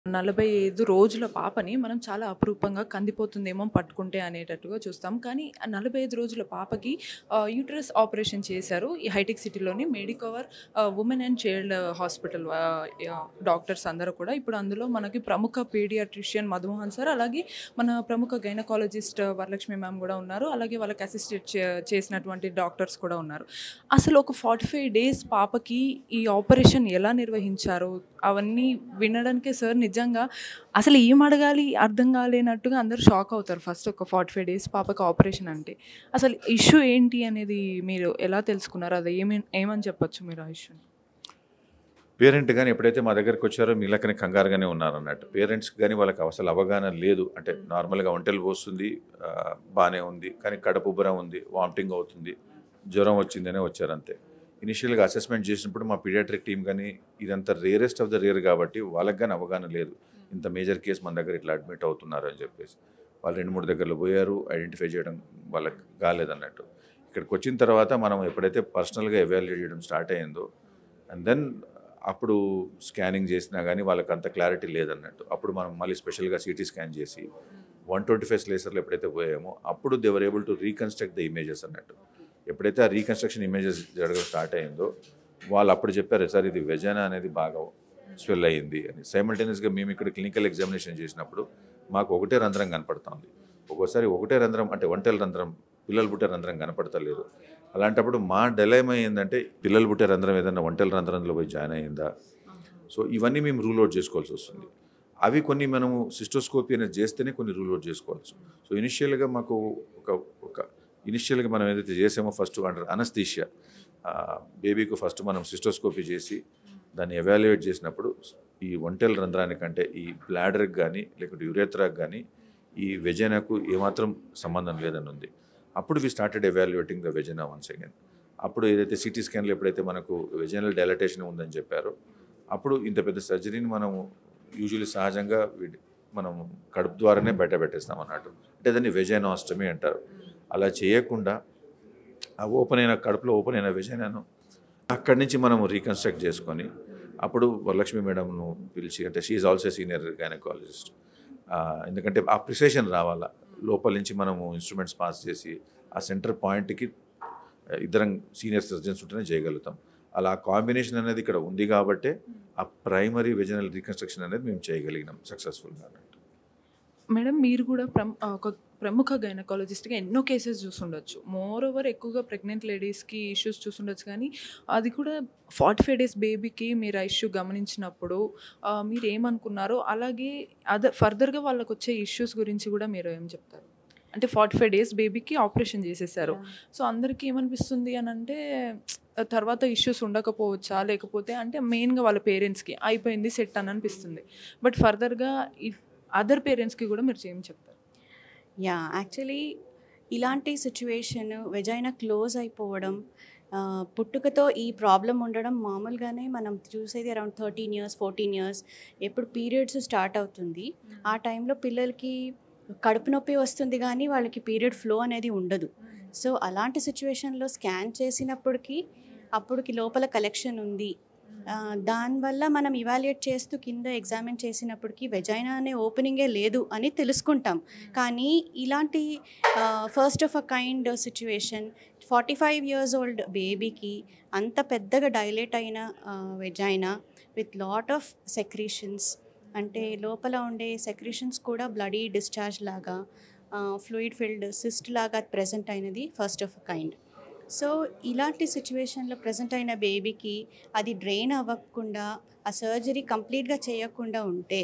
నలభై ఐదు రోజుల పాపని మనం చాలా అపురూపంగా కందిపోతుందేమో పట్టుకుంటే అనేటట్టుగా చూస్తాం కానీ ఆ నలభై ఐదు రోజుల పాపకి యూటరస్ ఆపరేషన్ చేశారు ఈ హైటెక్ సిటీలోని Medicover women and child hospital doctors అందరూ కూడా ఇప్పుడు అందులో మనకి ప్రముఖ పీడియాట్రిషియన్ మధుమోహన్ సార్ అలాగే మన ప్రముఖ గైనకాలజిస్ట్ వరలక్ష్మి మ్యామ్ కూడా ఉన్నారు అలాగే వాళ్ళకి అసిస్టెంట్ చేసినటువంటి డాక్టర్స్ కూడా ఉన్నారు అసలు ఒక ఫార్టీ ఫైవ్ డేస్ పాపకి ఈ ఆపరేషన్ ఎలా నిర్వహించారు అవన్నీ వినడానికే సార్ నిజంగా అసలు ఏం అడగాలి అర్థం కాలేనట్టుగా అందరూ షాక్ అవుతారు ఫస్ట్ ఒక ఫార్టీ ఫైవ్ డేస్ పాపకి ఆపరేషన్ అంటే అసలు ఇష్యూ ఏంటి అనేది మీరు ఎలా తెలుసుకున్నారు అది ఏమి ఏమని చెప్పొచ్చు మీరు ఆ ఇష్యూని పేరెంట్ కానీ ఎప్పుడైతే మా దగ్గరికి వచ్చారో మీలకనే కంగారుగానే ఉన్నారు అన్నట్టు పేరెంట్స్ కానీ వాళ్ళకి అసలు అవగాహన లేదు అంటే నార్మల్గా ఒంటెలు పోస్తుంది ఆ, బాగానే ఉంది కానీ కడుపు ఉబ్బరం ఉంది వామిటింగ్ అవుతుంది జ్వరం వచ్చిందనే వచ్చారు అంతే ఇనిషియల్గా అసెస్మెంట్ చేసినప్పుడు మా పీడియాట్రిక్ టీం కానీ ఇదంతా రేరెస్ట్ ఆఫ్ ద రేర్ కాబట్టి వాళ్ళకి కానీ అవగాహన లేదు ఇంత మేజర్ కేసు మన దగ్గర ఇట్లా అడ్మిట్ అవుతున్నారు అని చెప్పేసి వాళ్ళు రెండు మూడు దగ్గరలో పోయారు ఐడెంటిఫై చేయడం వాళ్ళకి కాలేదన్నట్టు ఇక్కడికి వచ్చిన తర్వాత మనం ఎప్పుడైతే పర్సనల్గా ఎవాల్యుయేట్ చేయడం స్టార్ట్ అయ్యిందో అండ్ దెన్ అప్పుడు స్కానింగ్ చేసినా కానీ వాళ్ళకి అంత క్లారిటీ లేదన్నట్టు అప్పుడు మనం మళ్ళీ స్పెషల్గా సిటీ స్కాన్ చేసి వన్ ట్వంటీ ఫైవ్ లేసర్లు ఎప్పుడైతే పోయామో అప్పుడు they were able to reconstruct the images అన్నట్టు ఎప్పుడైతే ఆ రీకన్స్ట్రక్షన్ ఇమేజెస్ జరగడం స్టార్ట్ అయిందో వాళ్ళు అప్పుడు చెప్పారు సార్ ఇది వెజనా అనేది బాగా స్వెల్ అయ్యింది అని సైమల్టేనియస్గా మేము ఇక్కడ క్లినికల్ ఎగ్జామినేషన్ చేసినప్పుడు మాకు ఒకటే రంధ్రం కనపడుతుంది ఒక్కోసారి ఒకటే రంధ్రం అంటే ఒంటెల రంధ్రం పిల్లలు పుట్టే రంధ్రం కనపడతలేదు అలాంటప్పుడు మా డెలైమ్ ఏంటంటే పిల్లలు పుట్టే రంధ్రం ఏదైనా ఒంటెల రంధ్రంలో పోయి జాయిన్ అయిందా సో ఇవన్నీ మేము రూల్ అవుట్ చేసుకోవాల్సి వస్తుంది అవి కొన్ని మనము సిస్టోస్కోపీ అనేది చేస్తేనే కొన్ని రూల్ అవుట్ చేసుకోవచ్చు సో ఇనిషియల్గా మాకు ఒక ఒక ఇనిషియల్గా మనం ఏదైతే చేసామో ఫస్ట్ అంటారు అనస్థీషియా బేబీకి ఫస్ట్ మనం సిస్టోస్కోపీ చేసి దాన్ని ఎవాల్యుయేట్ చేసినప్పుడు ఈ ఒంటెల రంధ్రానికంటే ఈ బ్లాడర్కి కానీ లేకుంటే యురేత్రాకి కానీ ఈ వెజెనాకు ఏమాత్రం సంబంధం లేదని ఉంది అప్పుడు we started evaluating the vagina once again అప్పుడు ఏదైతే సిటీ స్కాన్లో ఎప్పుడైతే మనకు వెజనల్ డైలటేషన్ ఉందని చెప్పారో అప్పుడు ఇంత పెద్ద సర్జరీని మనము యూజువల్లీ సహజంగా వీడి- మనం కడుపు ద్వారానే బయట పెట్టేస్తాం అన్నట్టు అంటే దాన్ని వెజైనాస్టమీ అంటారు అలా చేయకుండా ఆ ఓపెన్ అయిన కడుపులో ఓపెన్ అయిన వెజైనాను అక్కడి నుంచి మనము రీకన్స్ట్రక్ట్ చేసుకొని అప్పుడు వరలక్ష్మి మేడంను పిలిచి అంటే షీఈ్ ఆల్సో సీనియర్ గైనకాలజిస్ట్ ఎందుకంటే ఆ ప్రిసెషన్ రావాలా లోపల నుంచి మనము ఇన్స్ట్రుమెంట్స్ పాస్ చేసి ఆ సెంటర్ పాయింట్కి ఇద్దరం సీనియర్ సర్జన్స్ ఉంటేనే చేయగలుగుతాం అలా కాంబినేషన్ అనేది ఇక్కడ ఉంది కాబట్టే ఆ ప్రైమరీ వెజనల్ రీకన్స్ట్రక్షన్ అనేది మేము చేయగలిగినాం సక్సెస్ఫుల్గా అన్నట్టు మేడం మీరు కూడా ప్రమ్ ఒక ప్రముఖ గైనకాలజిస్ట్గా ఎన్నో కేసెస్ చూసుండొచ్చు మోర్ ఓవర్ ఎక్కువగా ప్రెగ్నెంట్ లేడీస్కి ఇష్యూస్ చూసుండొచ్చు కానీ అది కూడా ఫార్టీ ఫైవ్ డేస్ బేబీకి మీరు ఆ ఇష్యూ గమనించినప్పుడు ఆ, మీరు ఏమనుకున్నారో అలాగే అదర్ ఫర్దర్గా వాళ్ళకి వచ్చే ఇష్యూస్ గురించి కూడా మీరు ఏం చెప్తారు అంటే ఫార్టీ ఫైవ్ డేస్ బేబీకి ఆపరేషన్ చేసేసారు సో అందరికీ ఏమనిపిస్తుంది అని అంటే తర్వాత ఇష్యూస్ ఉండకపోవచ్చా లేకపోతే అంటే మెయిన్గా వాళ్ళ పేరెంట్స్కి అయిపోయింది సెట్ అని అనిపిస్తుంది బట్ ఫర్దర్గా అదర్ పేరెంట్స్కి కూడా మీరు ఏం చెప్తారు యా యాక్చువల్లీ ఇలాంటి సిచ్యువేషన్ వెజైనా క్లోజ్ అయిపోవడం ఆ, పుట్టుకతో ఈ ప్రాబ్లం ఉండడం మామూలుగానే మనం చూసేది around thirteen years fourteen years ఎప్పుడు పీరియడ్స్ స్టార్ట్ అవుతుంది ఆ టైంలో పిల్లలకి కడుపు నొప్పి వస్తుంది కానీ వాళ్ళకి పీరియడ్ ఫ్లో అనేది ఉండదు సో అలాంటి సిచ్యువేషన్లో స్కాన్ చేసినప్పటికీ అప్పటికి లోపల కలెక్షన్ ఉంది ఆ, దానివల్ల మనం ఇవాల్యుయేట్ చేస్తూ కింద ఎగ్జామిన్ చేసినప్పటికీ వెజైనా అనే ఓపెనింగే లేదు అని తెలుసుకుంటాం కానీ ఇలాంటి first of a kind situation forty five years old బేబీకి అంత పెద్దగా డైలేట్ అయిన vagina with lot of secretions అంటే లోపల ఉండే సెక్రీషన్స్ కూడా బ్లడీ డిశ్చార్జ్ లాగా ఫ్లూయిడ్ ఫిల్డ్ సిస్ట్ లాగా ప్రెజెంట్ అయినది first of a kind so ఇలాంటి సిచ్యువేషన్లో ప్రజెంట్ అయిన బేబీకి అది డ్రైన్ అవ్వకుండా ఆ సర్జరీ కంప్లీట్గా చేయకుండా ఉంటే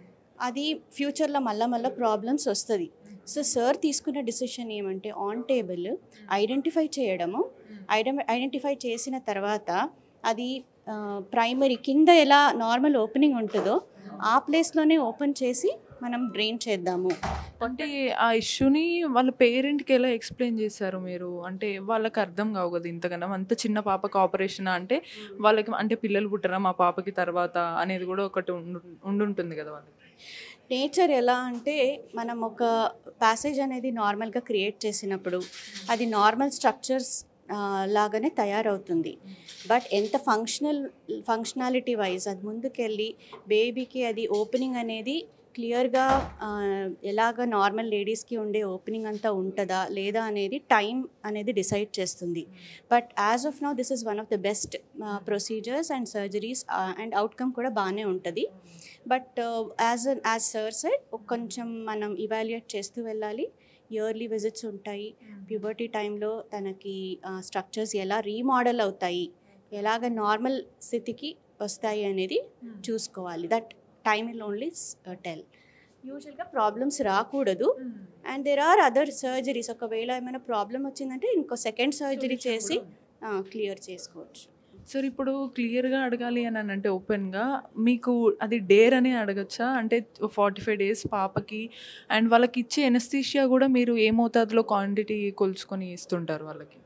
అది ఫ్యూచర్లో మళ్ళా మళ్ళీ ప్రాబ్లమ్స్ వస్తుంది సో సార్ తీసుకున్న డిసిషన్ ఏమంటే ఆన్ టేబుల్ ఐడెంటిఫై చేయడము ఐడెం ఐడెంటిఫై చేసిన తర్వాత అది ప్రైమరీ కింద ఎలా నార్మల్ ఓపెనింగ్ ఉంటుందో ఆ ప్లేస్లోనే ఓపెన్ చేసి మనం డ్రైన్ చేద్దాము అంటే ఆ ఇష్యూని వాళ్ళ పేరెంట్కి ఎలా ఎక్స్ప్లెయిన్ చేశారు మీరు అంటే వాళ్ళకి అర్థం కావు కదా ఇంతకన్నా అంత చిన్న పాపకి ఆపరేషన్ అంటే వాళ్ళకి అంటే పిల్లలు పుట్టరా మా పాపకి తర్వాత అనేది కూడా ఒకటి ఉండు ఉండుంటుంది కదా వాళ్ళకి నేచర్ ఎలా అంటే మనం ఒక ప్యాసేజ్ అనేది నార్మల్గా క్రియేట్ చేసినప్పుడు అది నార్మల్ స్ట్రక్చర్స్ ఆ, లాగానే తయారవుతుంది బట్ ఎంత ఫంక్షనల్ ఫంక్షనాలిటీ వైజ్ అది ముందుకెళ్ళి బేబీకి అది ఓపెనింగ్ అనేది క్లియర్గా ఎలాగ నార్మల్ లేడీస్కి ఉండే ఓపెనింగ్ అంతా ఉంటుందా లేదా అనేది టైం అనేది డిసైడ్ చేస్తుంది but as of now this is one of the best procedures and surgeries and outcome కూడా బాగానే ఉంటుంది but as as sir side కొంచెం మనం ఇవాల్యుయేట్ చేస్తూ వెళ్ళాలి ఇయర్లీ విజిట్స్ ఉంటాయి ప్యూబర్టీ టైంలో తనకి స్ట్రక్చర్స్ ఎలా రీమోడల్ అవుతాయి ఎలాగ నార్మల్ స్థితికి వస్తాయి అనేది చూసుకోవాలి that time will only tell యూజువల్గా ప్రాబ్లమ్స్ రాకూడదు and there are other surgeries ఒకవేళ ఏమైనా ప్రాబ్లం వచ్చిందంటే ఇంకో సెకండ్ సర్జరీ చేసి క్లియర్ చేసుకోవచ్చు సార్ ఇప్పుడు క్లియర్గా అడగాలి అని అని అంటే ఓపెన్గా మీకు అది డేర్ అనే అడగచ్చా అంటే ఫార్టీ ఫైవ్ డేస్ పాపకి అండ్ వాళ్ళకి ఇచ్చే ఎనస్థీషియా కూడా మీరు ఏ మోతాదులో క్వాంటిటీ కొలుచుకొని ఇస్తుంటారు వాళ్ళకి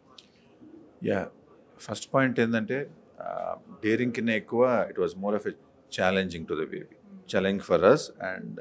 యా ఫస్ట్ పాయింట్ ఏంటంటే డేరింగ్ కింద ఎక్కువ it was more of a challenging to the baby challenge for us and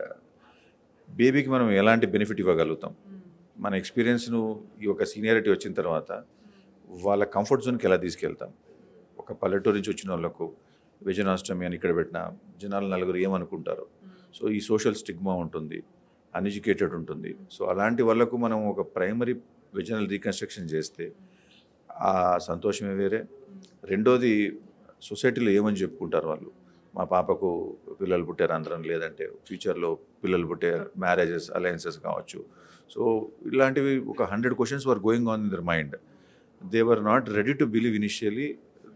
బేబీకి మనం ఎలాంటి బెనిఫిట్ ఇవ్వగలుగుతాం మన ఎక్స్పీరియన్స్ను ఈ ఒక సీనియారిటీ వచ్చిన తర్వాత వాళ్ళ కంఫర్ట్ జోన్కి ఎలా తీసుకెళ్తాం ఒక పల్లెటూరు నుంచి వచ్చిన వాళ్ళకు విజయనాష్టమి అని ఇక్కడ పెట్టిన జనాలు నలుగురు ఏమనుకుంటారు సో ఈ సోషల్ స్టిగ్మా ఉంటుంది అన్ఎడ్యుకేటెడ్ ఉంటుంది సో అలాంటి వాళ్ళకు మనం ఒక ప్రైమరీ విజనల్ రీకన్స్ట్రక్షన్ చేస్తే ఆ సంతోషమే వేరే రెండోది సొసైటీలో ఏమని చెప్పుకుంటారు వాళ్ళు మా పాపకు పిల్లలు పుట్టారు అందరం లేదంటే ఫ్యూచర్లో పిల్లలు పుట్టే మ్యారేజెస్ అలయన్సెస్ కావచ్చు సో ఇలాంటివి ఒక hundred questions were going on in their mind they were not ready to believe initially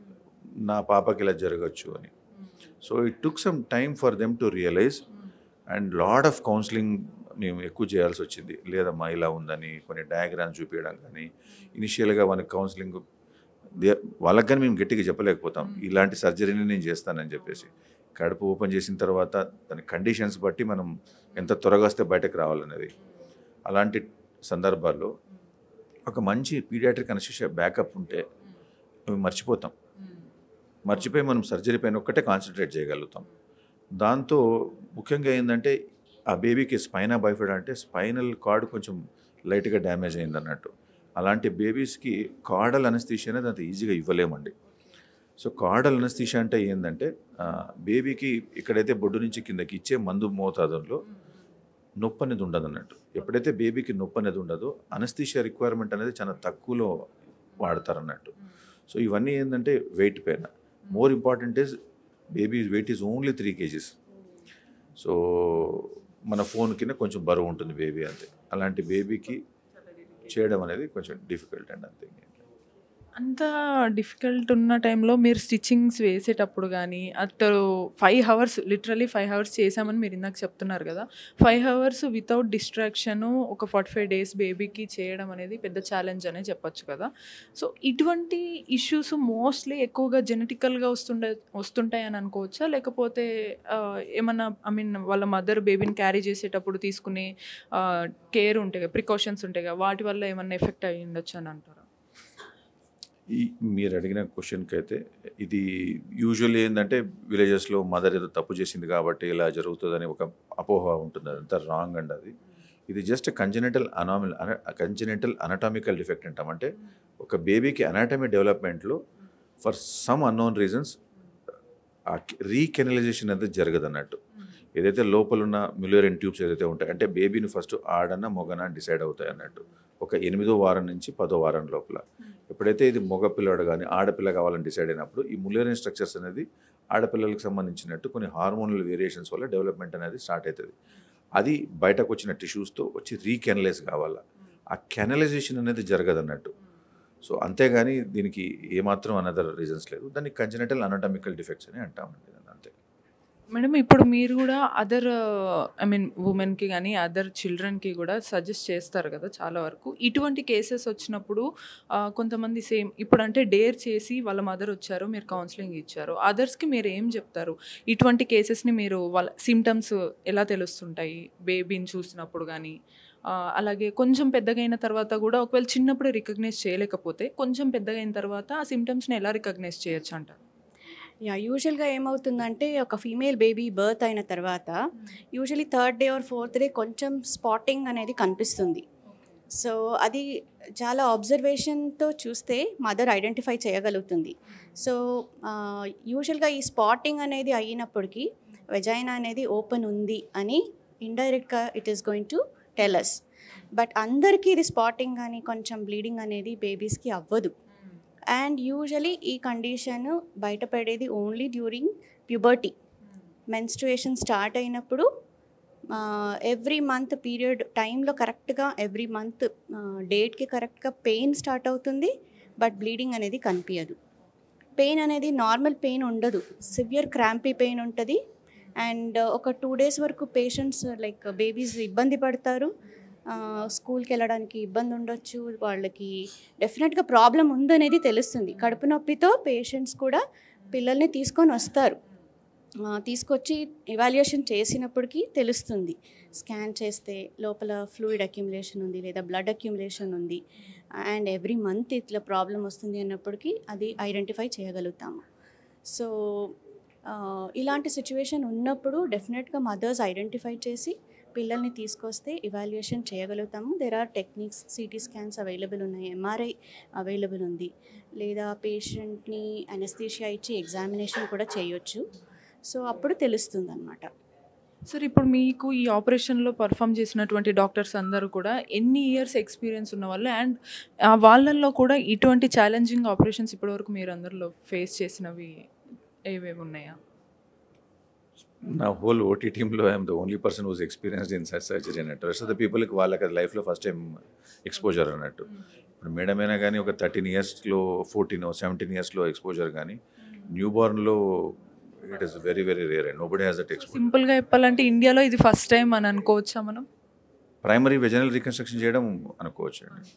నా పాపకి ఇలా జరగచ్చు అని so it took some time for them to realize and lot of counselling మేము ఎక్కువ చేయాల్సి వచ్చింది లేదమ్మా ఇలా ఉందని కొన్ని డయాగ్రామ్స్ చూపించడం కానీ ఇనిషియల్గా వాళ్ళకి కౌన్సిలింగ్ దే- వాళ్ళకి కానీ మేము గట్టిగా చెప్పలేకపోతాం ఇలాంటి సర్జరీని నేను చేస్తానని చెప్పేసి కడుపు ఓపెన్ చేసిన తర్వాత దాని కండిషన్స్ బట్టి మనం ఎంత త్వరగా వస్తే బయటకు రావాలనేది అలాంటి సందర్భాల్లో ఒక మంచి పీడియాట్రిక్ అనస్థిషియా బ్యాకప్ ఉంటే మేము మర్చిపోతాం మర్చిపోయి మనం సర్జరీ పైన ఒక్కటే కాన్సన్ట్రేట్ చేయగలుగుతాం దాంతో ముఖ్యంగా ఏంటంటే ఆ బేబీకి స్పైనా బైఫైడ్ అంటే స్పైనల్ కార్డ్ కొంచెం లైట్గా డ్యామేజ్ అయింది అన్నట్టు అలాంటి బేబీస్కి కార్డల్ అనస్థీషియా అనేది అంత ఈజీగా ఇవ్వలేమండి సో కార్డల్ అనస్థీషియా అంటే ఏంటంటే ఆ, బేబీకి ఇక్కడైతే బొడ్డు నుంచి కిందకి ఇచ్చే మందు మోతాదులో నొప్పి అనేది ఉండదు అన్నట్టు ఎప్పుడైతే బేబీకి నొప్పి అనేది ఉండదో అనస్థీషియా రిక్వైర్మెంట్ అనేది చాలా తక్కువలో వాడతారు అన్నట్టు సో ఇవన్నీ ఏంటంటే వెయిట్ పైన more important is baby weight is only three kgs so మన ఫోన్ కింద కొంచెం బరువు ఉంటుంది బేబీ అంతే అలాంటి బేబీకి చేయడం అనేది కొంచెం డిఫికల్ట్ అండ్ అంతే అంత డిఫికల్ట్ ఉన్న టైంలో మీరు స్టిచ్చింగ్స్ వేసేటప్పుడు కానీ అతను five hours literally five hours చేసామని మీరు ఇందాక చెప్తున్నారు కదా ఫైవ్ అవర్స్ వితౌట్ డిస్ట్రాక్షన్ ఒక ఫార్టీ ఫైవ్ డేస్ బేబీకి చేయడం అనేది పెద్ద ఛాలెంజ్ అనే చెప్పొచ్చు కదా సో ఇటువంటి ఇష్యూస్ మోస్ట్లీ ఎక్కువగా జెనెటికల్గా వస్తుండే వస్తుంటాయని అనుకోవచ్చా లేకపోతే ఆ, ఏమన్నా ఐ మీన్ వాళ్ళ మదర్ బేబీని క్యారీ చేసేటప్పుడు తీసుకునే కేర్ ఉంటాయి కదా ప్రికాషన్స్ ఉంటాయి కదా వాటి వల్ల ఏమన్నా ఎఫెక్ట్ అయ్యి ఉండొచ్చు అని అంటారా ఈ మీరు అడిగిన క్వశ్చన్కి అయితే ఇది యూజువల్లీ ఏంటంటే విలేజెస్లో మదర్ ఏదో తప్పు చేసింది కాబట్టి ఇలా జరుగుతుందని ఒక అపోహ ఉంటుంది అదంతా రాంగ్ అండి అది ఇది జస్ట్ కంజనెంటల్ అనామిల్ కంజనెంటల్ అనటామికల్ డిఫెక్ట్ అంటాం అంటే ఒక బేబీకి అనాటమీ డెవలప్మెంట్లో ఫర్ సమ్ అన్నోన్ రీజన్స్ ఆ రీకెనలైజేషన్ అనేది జరగదు అన్నట్టు ఏదైతే లోపల ఉన్న మిలియరియన్ ట్యూబ్స్ ఏదైతే ఉంటాయి అంటే బేబీని ఫస్ట్ ఆడన మొగన డిసైడ్ అవుతాయి అన్నట్టు ఒక ఎనిమిదో వారం నుంచి పదో వారం లోపల ఎప్పుడైతే ఇది మగ పిల్లవాడు కానీ ఆడపిల్ల కావాలని డిసైడ్ అయినప్పుడు ఈ ములేరియన్ స్ట్రక్చర్స్ అనేది ఆడపిల్లలకు సంబంధించినట్టు కొన్ని హార్మోనల్ వేరియేషన్స్ వల్ల డెవలప్మెంట్ అనేది స్టార్ట్ అవుతుంది అది బయటకు వచ్చిన టిష్యూస్తో వచ్చి రీకెనలైజ్ కావాలా ఆ కెనలైజేషన్ అనేది జరగదు అన్నట్టు సో అంతేగాని దీనికి ఏమాత్రం అనదర్ రీజన్స్ లేదు దాన్ని కంజనటల్ అనటామికల్ డిఫెక్ట్స్ అని అంటామండి దాన్ని అంతే మేడం ఇప్పుడు మీరు కూడా అదర్ ఐ మీన్ ఉమెన్కి కానీ అదర్ చిల్డ్రన్కి కూడా సజెస్ట్ చేస్తారు కదా చాలా వరకు ఇటువంటి కేసెస్ వచ్చినప్పుడు ఆ, కొంతమంది సేమ్ ఇప్పుడు అంటే డేర్ చేసి వాళ్ళ మదర్ వచ్చారు మీరు కౌన్సిలింగ్ ఇచ్చారు అదర్స్కి మీరు ఏం చెప్తారు ఇటువంటి కేసెస్ని మీరు వాళ్ళ సిమ్టమ్స్ ఎలా తెలుస్తుంటాయి బేబీని చూసినప్పుడు కానీ ఆ, అలాగే కొంచెం పెద్దగా అయిన తర్వాత కూడా ఒకవేళ చిన్నప్పుడు రికగ్నైజ్ చేయలేకపోతే కొంచెం పెద్దగా అయిన తర్వాత ఆ సిమ్టమ్స్ని ఎలా రికగ్నైజ్ చేయొచ్చు అంటారు యా యూజువల్గా ఏమవుతుందంటే ఒక ఫీమేల్ బేబీ బర్త్ అయిన తర్వాత usually third day or fourth day కొంచెం స్పాటింగ్ అనేది కనిపిస్తుంది సో అది చాలా అబ్జర్వేషన్తో చూస్తే మదర్ ఐడెంటిఫై చేయగలుగుతుంది సో యూజువల్గా ఈ స్పాటింగ్ అనేది అయినప్పటికీ వెజైనా అనేది ఓపెన్ ఉంది అని ఇండైరెక్ట్గా it is going to tell us but అందరికీ ఇది స్పాటింగ్ కానీ కొంచెం బ్లీడింగ్ అనేది బేబీస్కి అవ్వదు అండ్ యూజువలీ ఈ కండిషన్ బయటపడేది only during puberty menstruation start అయినప్పుడు ఎవ్రీ మంత్ పీరియడ్ టైంలో కరెక్ట్గా ఎవ్రీ మంత్ డేట్కి కరెక్ట్గా పెయిన్ స్టార్ట్ అవుతుంది బట్ బ్లీడింగ్ అనేది కనిపించదు పెయిన్ అనేది నార్మల్ పెయిన్ ఉండదు సివియర్ క్రాంపీ పెయిన్ ఉంటుంది అండ్ ఒక టూ డేస్ వరకు పేషెంట్స్ లైక్ బేబీస్ ఇబ్బంది పడతారు స్కూల్కి వెళ్ళడానికి ఇబ్బంది ఉండొచ్చు వాళ్ళకి డెఫినెట్గా ప్రాబ్లం ఉందనేది తెలుస్తుంది కడుపు నొప్పితో పేషెంట్స్ కూడా పిల్లల్ని తీసుకొని వస్తారు ఆ, తీసుకొచ్చి ఇవాల్యుయేషన్ చేసినప్పటికీ తెలుస్తుంది స్కాన్ చేస్తే లోపల ఫ్లూయిడ్ అక్యుములేషన్ ఉంది లేదా బ్లడ్ అక్యుములేషన్ ఉంది అండ్ ఎవ్రీ మంత్ ఇట్లా ప్రాబ్లం వస్తుంది అన్నప్పటికీ అది ఐడెంటిఫై చేయగలుగుతాము సో ఆ, ఇలాంటి సిచ్యువేషన్ ఉన్నప్పుడు డెఫినెట్గా మదర్స్ ఐడెంటిఫై చేసి పిల్లల్ని తీసుకొస్తే ఇవాల్యుయేషన్ చేయగలుగుతాము there are techniques CT scans available ఉన్నాయి ఎంఆర్ఐ అవైలబుల్ ఉంది లేదా పేషెంట్ని అనస్థీషియా ఇచ్చి ఎగ్జామినేషన్ కూడా చేయొచ్చు సో అప్పుడు తెలుస్తుంది అనమాట సార్ ఇప్పుడు మీకు ఈ ఆపరేషన్లో పర్ఫామ్ చేసినటువంటి డాక్టర్స్ అందరూ కూడా ఎన్ని ఇయర్స్ ఎక్స్పీరియన్స్ ఉన్న వాళ్ళు అండ్ వాళ్ళల్లో కూడా ఇటువంటి ఛాలెంజింగ్ ఆపరేషన్స్ ఇప్పటివరకు మీరు అందరిలో ఫేస్ చేసినవి ఏవేవి ఉన్నాయా నా హోల్ ఓటీ టీంలో I'm the only person who's experienced in such surgery అన్నట్టు రెస్ట్ ఆఫ్ ద పీపుల్కి వాళ్ళకి అది లైఫ్లో ఫస్ట్ టైం ఎక్స్పోజర్ అన్నట్టు ఇప్పుడు మేడం అయినా కానీ ఒక థర్టీన్ ఇయర్స్లో ఫోర్టీన్ సెవెంటీన్ ఇయర్స్లో ఎక్స్పోజర్ కానీ న్యూ బార్న్లో it is very very rare and nobody has that exposure సింపుల్గా చెప్పాలంటే ఇండియాలో ఇది ఫస్ట్ టైం అని అనుకోవచ్చా మనం ప్రైమరీ వెజనల్ రీకన్స్ట్రక్షన్ చేయడం అనుకోవచ్చు అండి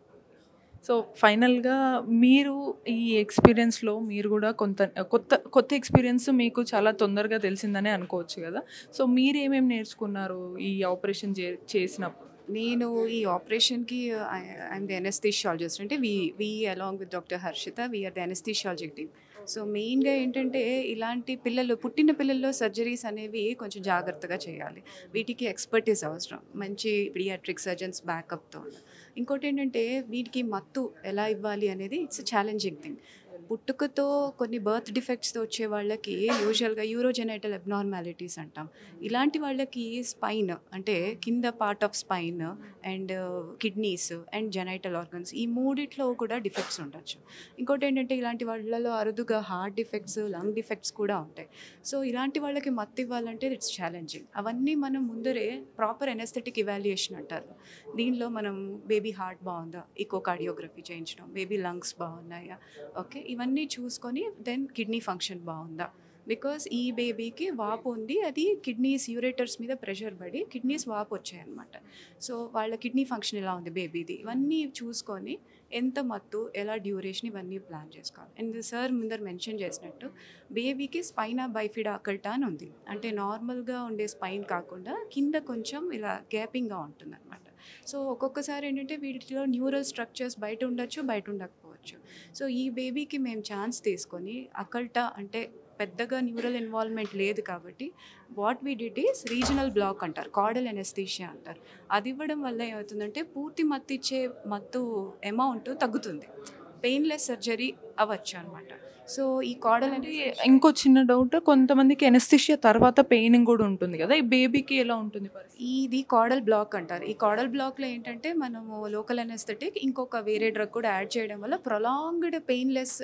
సో ఫైనల్గా మీరు ఈ ఎక్స్పీరియన్స్లో మీరు కూడా కొంత కొత్త కొత్త ఎక్స్పీరియన్స్ మీకు చాలా తొందరగా తెలిసిందనే అనుకోవచ్చు కదా సో మీరు ఏమేమి నేర్చుకున్నారు ఈ ఆపరేషన్ చే చేసినప్పుడు నేను ఈ ఆపరేషన్కి ఐఎమ్ ది ఎనస్థీషియాలజిస్ట్ అంటే we we along with doctor Harshita we are the anaesthesiologic team so మెయిన్గా ఏంటంటే ఇలాంటి పిల్లలు పుట్టిన పిల్లల్లో సర్జరీస్ అనేవి కొంచెం జాగ్రత్తగా చేయాలి వీటికి ఎక్స్పర్టీస్ అవసరం మంచి పీడియాట్రిక్ సర్జన్స్ బ్యాకప్తో ఇంకోటి ఏంటంటే వీటికి మత్తు ఎలా ఇవ్వాలి అనేది ఇట్స్ ఛాలెంజింగ్ థింగ్ పుట్టుకతో కొన్ని బర్త్ డిఫెక్ట్స్తో వచ్చే వాళ్ళకి యూజువల్గా యూరోజెనైటల్ అబ్నార్మాలిటీస్ అంటాం ఇలాంటి వాళ్ళకి స్పైన్ అంటే కింద part of spine and kidneys and genital organs ఈ మూడిట్లో కూడా డిఫెక్ట్స్ ఉండొచ్చు ఇంకోటి ఏంటంటే ఇలాంటి వాళ్ళలో అరుదుగా హార్ట్ డిఫెక్ట్స్ లంగ్ డిఫెక్ట్స్ కూడా ఉంటాయి సో ఇలాంటి వాళ్ళకి మత్తు ఇవ్వాలంటే ఇట్స్ ఛాలెంజింగ్ అవన్నీ మనం ముందరే ప్రాపర్ ఎనస్థెటిక్ ఇవాల్యుయేషన్ అంటారు దీనిలో మనం బేబీ హార్ట్ బాగుందా ఈకో కార్డియోగ్రఫీ చేయించడం బేబీ లంగ్స్ బాగున్నాయా ఓకే ఇవన్నీ చూసుకొని దెన్ కిడ్నీ ఫంక్షన్ బాగుందా బికాస్ ఈ బేబీకి వాపు ఉంది అది కిడ్నీస్ యూరేటర్స్ మీద ప్రెషర్ పడి కిడ్నీస్ వాపు వచ్చాయన్నమాట సో వాళ్ళ కిడ్నీ ఫంక్షన్ ఎలా ఉంది బేబీది ఇవన్నీ చూసుకొని ఎంత మత్తు ఎలా డ్యూరేషన్ ఇవన్నీ ప్లాన్ చేసుకోవాలి అండ్ సార్ ముందర మెన్షన్ చేసినట్టు బేబీకి స్పైనా బైఫిడా అకల్టా అని ఉంది అంటే నార్మల్గా ఉండే స్పైన్ కాకుండా కింద కొంచెం ఇలా గ్యాపింగ్గా ఉంటుంది అనమాట సో ఒక్కొక్కసారి ఏంటంటే వీటిలో న్యూరల్ స్ట్రక్చర్స్ బయట ఉండొచ్చు బయట ఉండకపోవచ్చు సో ఈ బేబీకి మేము ఛాన్స్ తీసుకొని అకల్టా అంటే పెద్దగా న్యూరల్ ఇన్వాల్వ్మెంట్ లేదు కాబట్టి what we did is regional block అంటారు కాడల్ ఎనస్థీషియా అంటారు అది ఇవ్వడం వల్ల ఏమవుతుందంటే పూర్తి మత్తు ఇచ్చే మత్తు అమౌంట్ తగ్గుతుంది పెయిన్లెస్ సర్జరీ అవ్వచ్చు అనమాట సో ఈ కాడల్ అంటే అంటే ఇంకో చిన్న డౌట్ కొంతమందికి ఎనస్థిషియా తర్వాత పెయినింగ్ కూడా ఉంటుంది కదా ఈ బేబీకి ఎలా ఉంటుంది పరిస్థితి ఇది కాడల్ బ్లాక్ అంటారు ఈ కాడల్ బ్లాక్లో ఏంటంటే మనము లోకల్ అనెస్థెటిక్ ఇంకొక వేరే డ్రగ్ కూడా యాడ్ చేయడం వల్ల ప్రొలాంగ్డ్ పెయిన్లెస్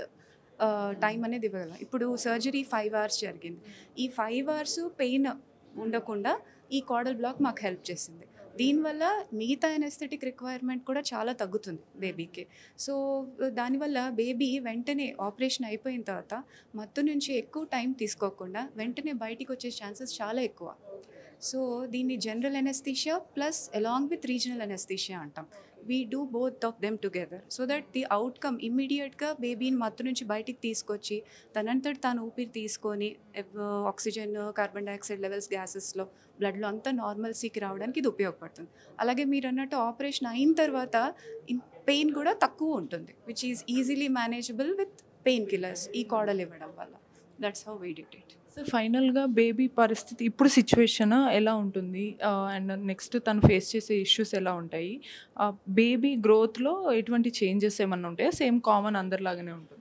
టైం అనేది ఇవ్వగలం ఇప్పుడు సర్జరీ ఫైవ్ అవర్స్ జరిగింది ఈ ఫైవ్ అవర్స్ పెయిన్ ఉండకుండా ఈ కాడల్ బ్లాక్ మాకు హెల్ప్ చేసింది దీనివల్ల మిగతా ఎనెస్థెటిక్ రిక్వైర్మెంట్ కూడా చాలా తగ్గుతుంది బేబీకి సో దానివల్ల బేబీ వెంటనే ఆపరేషన్ అయిపోయిన తర్వాత మత్తు నుంచి ఎక్కువ టైం తీసుకోకుండా వెంటనే బయటికి వచ్చే ఛాన్సెస్ చాలా ఎక్కువ సో దీన్ని general anaesthesia plus along with regional anaesthesia అంటాం we do both of them together so that the outcome ఇమ్మీడియట్గా బేబీని మత్తు నుంచి బయటికి తీసుకొచ్చి తనంతటి తాను ఊపిరి తీసుకొని ఆక్సిజన్ కార్బన్ డైఆక్సైడ్ లెవెల్స్ గ్యాసెస్లో బ్లడ్లో అంతా నార్మల్సీకి రావడానికి ఇది ఉపయోగపడుతుంది అలాగే మీరు అన్నట్టు ఆపరేషన్ అయిన తర్వాత పెయిన్ కూడా తక్కువ ఉంటుంది which is easily manageable with pain killers ఈ కాడలు ఇవ్వడం వల్ల that's how we did it so ఫైనల్గా బేబీ పరిస్థితి ఇప్పుడు సిచ్యువేషన్ ఎలా ఉంటుంది అండ్ నెక్స్ట్ తను ఫేస్ చేసే ఇష్యూస్ ఎలా ఉంటాయి బేబీ గ్రోత్లో ఎటువంటి చేంజెస్ ఏమన్నా ఉంటాయా సేమ్ కామన్ అందరిలాగానే ఉంటుంది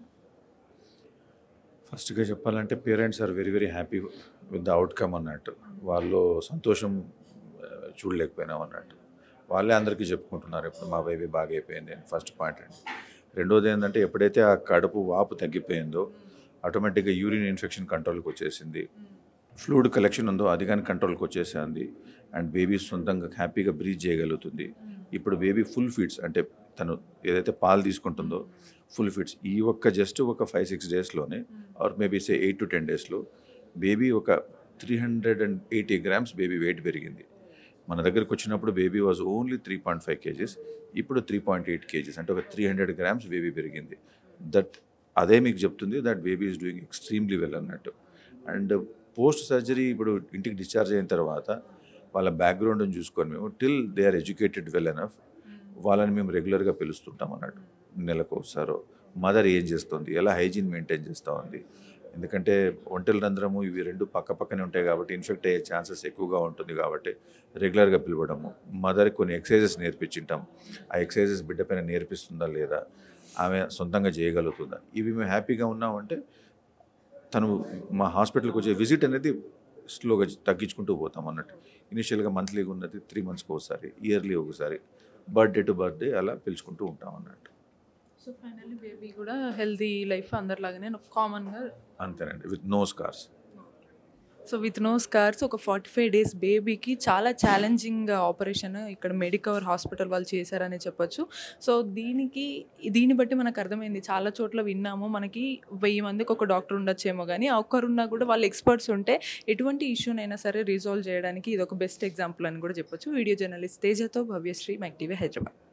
ఫస్ట్గా చెప్పాలంటే parents are very very happy with the outcome అన్నట్టు వాళ్ళు సంతోషం ఆ, చూడలేకపోయినాం అన్నట్టు వాళ్ళే అందరికీ చెప్పుకుంటున్నారు ఇప్పుడు మా బేబీ బాగా అయిపోయింది అని ఫస్ట్ పాయింట్ అండి రెండోది ఏంటంటే ఎప్పుడైతే ఆ కడుపు వాపు తగ్గిపోయిందో ఆటోమేటిక్గా యూరిన్ ఇన్ఫెక్షన్ కంట్రోల్కి వచ్చేసింది ఫ్లూయిడ్ కలెక్షన్ ఉందో అది కానీ కంట్రోల్కి వచ్చేసింది అండ్ బేబీ సొంతంగా హ్యాపీగా బ్రీత్ చేయగలుగుతుంది ఇప్పుడు బేబీ ఫుల్ ఫీడ్స్ అంటే తను ఏదైతే పాలు తీసుకుంటుందో ఫుల్ ఫీడ్స్ ఈ ఒక్క జస్ట్ ఒక ఫైవ్ సిక్స్ డేస్లోనే or maybe say eight to ten డేస్లో బేబీ ఒక three hundred and eighty grams baby weight పెరిగింది మన దగ్గరికి వచ్చినప్పుడు baby was only three point five kgs ఇప్పుడు త్రీ పాయింట్ ఎయిట్ కేజీస్ అంటే ఒక త్రీ హండ్రెడ్ గ్రామ్స్ బేబీ పెరిగింది దట్ అదే మీకు చెప్తుంది that baby is doing extremely well అన్నట్టు అండ్ పోస్ట్ సర్జరీ ఇప్పుడు ఇంటికి డిశ్చార్జ్ అయిన తర్వాత వాళ్ళ బ్యాక్గ్రౌండ్ని చూసుకొని మేము till they are educated well enough వాళ్ళని మేము రెగ్యులర్గా పిలుస్తుంటాం అన్నట్టు నెలకు ఒకసారో మదర్ ఏం చేస్తుంది ఎలా హైజీన్ మెయింటైన్ చేస్తూ ఉంది ఎందుకంటే ఒంటెల రంధ్రము ఇవి రెండు పక్క పక్కనే ఉంటాయి కాబట్టి ఇన్ఫెక్ట్ అయ్యే ఛాన్సెస్ ఎక్కువగా ఉంటుంది కాబట్టి రెగ్యులర్గా పిలవడము మదర్కి కొన్ని ఎక్సర్సైజెస్ నేర్పించింటాం ఆ ఎక్సర్సైజెస్ బిడ్డ పైన నేర్పిస్తుందా లేదా ఆమె సొంతంగా చేయగలుగుతుందా ఇవి మేము హ్యాపీగా ఉన్నామంటే తను మా హాస్పిటల్కి వచ్చే విజిట్ అనేది స్లోగా తగ్గించుకుంటూ పోతాం అన్నట్టు ఇనిషియల్గా మంత్లీగా ఉన్నది త్రీ మంత్స్కి ఒకసారి ఇయర్లీ ఒకసారి బర్త్డే టు బర్త్డే అలా పిలుచుకుంటూ ఉంటాం అన్నట్టు సో ఫైనల్లీ బేబీ కూడా హెల్తీ లైఫ్ అందరిలాగానే కామన్గా అంతేనండి with no scars so with no scars ఒక ఫార్టీ ఫైవ్ డేస్ బేబీకి చాలా ఛాలెంజింగ్ ఆపరేషన్ ఇక్కడ మెడికవర్ హాస్పిటల్ వాళ్ళు చేశారని చెప్పొచ్చు సో దీనికి దీన్ని బట్టి మనకు అర్థమైంది చాలా చోట్ల విన్నాము మనకి వెయ్యి మందికి ఒక డాక్టర్ ఉండొచ్చేమో కానీ ఆ ఒక్కరున్నా కూడా వాళ్ళు ఎక్స్పర్ట్స్ ఉంటే ఎటువంటి ఇష్యూనైనా సరే రిజాల్వ్ చేయడానికి ఇది ఒక బెస్ట్ ఎగ్జాంపుల్ అని కూడా చెప్పొచ్చు వీడియో జర్నలిస్ట్ తేజతో భవ్యశ్రీ మైక్ టీవీ హైదరాబాద్